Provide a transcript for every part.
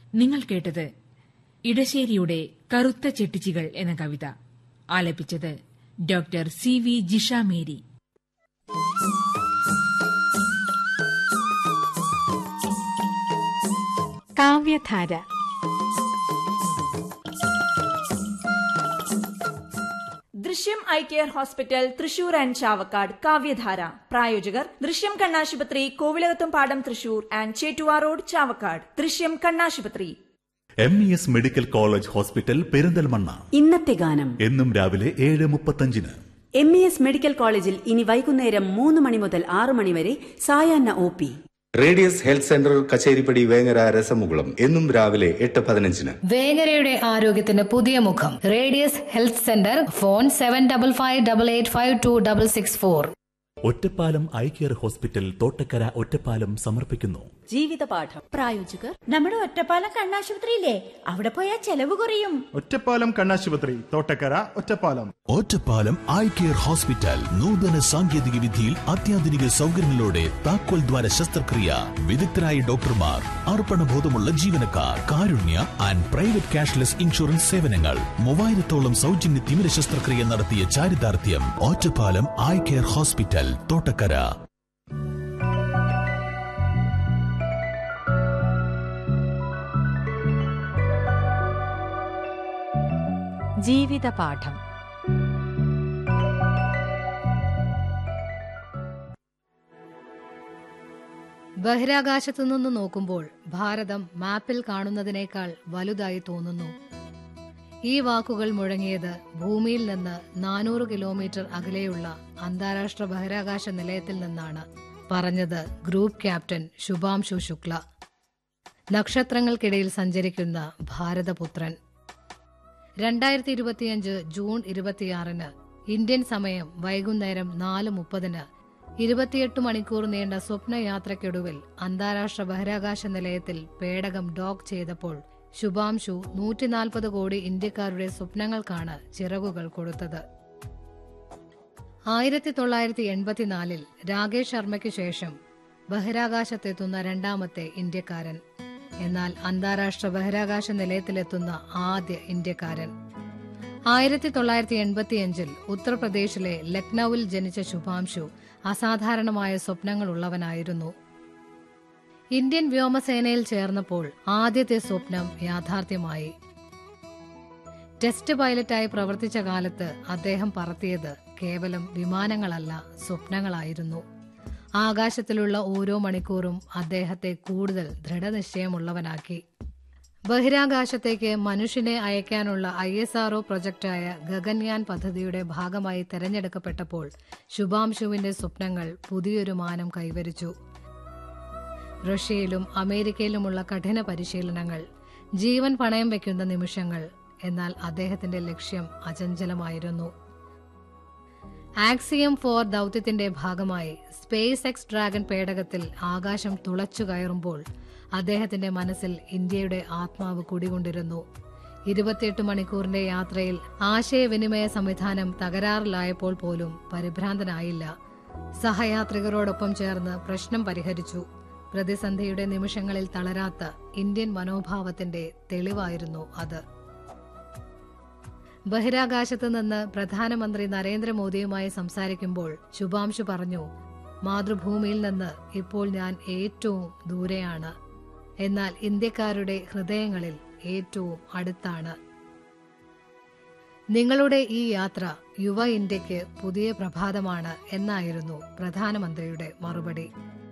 നിങ്ങൾ കേട്ടത് ഇടശ്ശേരിയുടെ കറുത്ത ചെട്ടിച്ചികൾ എന്ന കവിത ആലപിച്ചത് doctor C V Jisha Mary Kavyadhara Drishyam eye care hospital Thrissur and Chavakkad Kavyadhara പ്രായോജകർ ദൃശ്യം കണ്ണാശുപത്രി Kovilakathumpadam Thrissur and Chettuva road Chavakkad Drishyam കണ്ണാശുപത്രി M E S medical college hospital Perinthalmanna ഇന്നത്തെ ഗാനം എന്നും രാവിലെ ഏഴ് മുപ്പത്തഞ്ചിന് എം ഇ എസ് മെഡിക്കൽ കോളേജിൽ ഇനി വൈകുന്നേരം മൂന്ന് മണി മുതൽ ആറ് മണി വരെ സായാഹ്ന O P radius health centre Kacheripady Vengara രസമുകുളം എന്നും രാവിലെ എട്ട് പതിനഞ്ചിന് വേങ്ങരയുടെ ആരോഗ്യത്തിന് പുതിയ മുഖം radius health centre phone seven double five double eight five two double six four Ottapalam eye care hospital Thottakkara Ottapalam സമർപ്പിക്കുന്നു ജീവിതപാഠം പ്രായോജകർ നമ്മുടെ ഒറ്റപ്പാലം കണ്ണാശുപത്രിയില്ലേ അവിടെ പോയാൽ ചെലവ് കുറയും ഒറ്റപ്പാലം കണ്ണാശുപത്രി Thottakkara Ottapalam Ottapalam eye care hospital നൂതന സാങ്കേതിക വിധിയിൽ അത്യാധുനിക സൗകര്യങ്ങളോടെ താക്കോൽ ദ്വാര ശസ്ത്രക്രിയ വിദഗ്ധരായ ഡോക്ടർമാർ അർപ്പണബോധമുള്ള ജീവനക്കാർ Karunya and private cashless insurance സേവനങ്ങൾ മൂവായിരത്തോളം സൗജന്യ തിമിര ശസ്ത്രക്രിയ നടത്തിയ ചാരിതാർത്ഥ്യം Ottapalam eye care hospital Thottakkara ജീവിതപാഠം ബഹിരാകാശത്തു നിന്ന് നോക്കുമ്പോൾ ഭാരതം മാപ്പിൽ കാണുന്നതിനേക്കാൾ വലുതായി തോന്നുന്നു ഈ വാക്കുകൾ മുഴങ്ങിയത് ഭൂമിയിൽ നിന്ന് നാനൂറ് കിലോമീറ്റർ അകലെയുള്ള അന്താരാഷ്ട്ര ബഹിരാകാശ നിലയത്തിൽ നിന്നാണ് പറഞ്ഞത് ഗ്രൂപ്പ് ക്യാപ്റ്റൻ ശുഭാംശു ശുക്ല നക്ഷത്രങ്ങൾക്കിടയിൽ സഞ്ചരിക്കുന്ന ഭാരതപുത്രൻ രണ്ടായിരത്തി ഇരുപത്തിയഞ്ച് ജൂൺ ഇരുപത്തിയാറിന് ഇന്ത്യൻ സമയം വൈകുന്നേരം നാല് മുപ്പതിന് ഇരുപത്തിയെട്ട് മണിക്കൂർ നീണ്ട സ്വപ്നയാത്രയ്ക്കൊടുവിൽ അന്താരാഷ്ട്ര ബഹിരാകാശ നിലയത്തിൽ പേടകം ഡോക്ക് ചെയ്തപ്പോൾ ശുഭാംശു നൂറ്റിനാൽപ്പത് കോടി ഇന്ത്യക്കാരുടെ സ്വപ്നങ്ങൾക്കാണ് ചിറകുകൾ കൊടുത്തത് ആയിരത്തി തൊള്ളായിരത്തി എൺപത്തിനാലിൽ രാകേഷ് ശർമ്മയ്ക്ക് ശേഷം ബഹിരാകാശത്തെത്തുന്ന രണ്ടാമത്തെ ഇന്ത്യക്കാരൻ എന്നാൽ അന്താരാഷ്ട്ര ബഹിരാകാശ നിലയത്തിലെത്തുന്ന ആദ്യ ഇന്ത്യക്കാരൻ ആയിരത്തി തൊള്ളായിരത്തി എൺപത്തിയഞ്ചിൽ ഉത്തർപ്രദേശിലെ ലക്നൌവിൽ ജനിച്ച ശുഭാംശു അസാധാരണമായ സ്വപ്നങ്ങളുള്ളവനായിരുന്നു ഇന്ത്യൻ വ്യോമസേനയിൽ ചേർന്നപ്പോൾ ആദ്യത്തെ സ്വപ്നം യാഥാർത്ഥ്യമായി ടെസ്റ്റ് പൈലറ്റായി പ്രവർത്തിച്ച കാലത്ത് അദ്ദേഹം പറത്തിയത് കേവലം വിമാനങ്ങളല്ല സ്വപ്നങ്ങളായിരുന്നു ആകാശത്തിലുള്ള ഓരോ മണിക്കൂറും അദ്ദേഹത്തെ കൂടുതൽ ദൃഢനിശ്ചയമുള്ളവനാക്കി ബഹിരാകാശത്തേക്ക് മനുഷ്യനെ അയക്കാനുള്ള ഐ എസ് ആർഒ പ്രൊജക്ടായ ഗഗൻയാൻ പദ്ധതിയുടെ ഭാഗമായി തെരഞ്ഞെടുക്കപ്പെട്ടപ്പോൾ ശുഭാംശുവിന്റെ സ്വപ്നങ്ങൾ പുതിയൊരു മാനം കൈവരിച്ചു റഷ്യയിലും അമേരിക്കയിലുമുള്ള കഠിന പരിശീലനങ്ങൾ ജീവൻ പണയം വയ്ക്കുന്ന നിമിഷങ്ങൾ എന്നാൽ അദ്ദേഹത്തിന്റെ ലക്ഷ്യം അചഞ്ചലമായിരുന്നു ആക്സിയം ഫോർ ദൗത്യത്തിന്റെ ഭാഗമായി സ്പേസ് എക്സ് ഡ്രാഗൺ പേടകത്തിൽ ആകാശം തുളച്ചു കയറുമ്പോൾ അദ്ദേഹത്തിന്റെ മനസ്സിൽ ഇന്ത്യയുടെ ആത്മാവ് കുടികൊണ്ടിരുന്നു ഇരുപത്തിയെട്ട് മണിക്കൂറിന്റെ യാത്രയിൽ ആശയവിനിമയ സംവിധാനം തകരാറിലായപ്പോൾ പോലും പരിഭ്രാന്തനായില്ല സഹയാത്രികരോടൊപ്പം ചേർന്ന് പ്രശ്നം പരിഹരിച്ചു പ്രതിസന്ധിയുടെ നിമിഷങ്ങളിൽ തളരാത്ത ഇന്ത്യൻ മനോഭാവത്തിന്റെ തെളിവായിരുന്നു അത് ബഹിരാകാശത്ത് നിന്ന് പ്രധാനമന്ത്രി നരേന്ദ്രമോദിയുമായി സംസാരിക്കുമ്പോൾ ശുഭാംശു പറഞ്ഞു മാതൃഭൂമിയിൽ നിന്ന് ഇപ്പോൾ ഞാൻ ഏറ്റവും ദൂരെയാണ് എന്നാൽ ഇന്ത്യക്കാരുടെ ഹൃദയങ്ങളിൽ ഏറ്റവും അടുത്താണ് നിങ്ങളുടെ ഈ യാത്ര യുവ ഇന്ത്യക്ക് പുതിയ പ്രഭാതമാണ് എന്നായിരുന്നു പ്രധാനമന്ത്രിയുടെ മറുപടി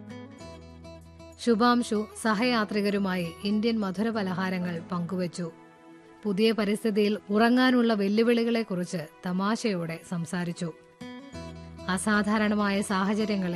ശുഭാംശു സഹയാത്രികരുമായി ഇന്ത്യൻ മധുരപലഹാരങ്ങൾ പങ്കുവച്ചു പുതിയ പരിസ്ഥിതിയിൽ ഉറങ്ങാനുള്ള വെല്ലുവിളികളെക്കുറിച്ച് തമാശയോടെ സംസാരിച്ചു അസാധാരണമായ സാഹചര്യങ്ങളിൽ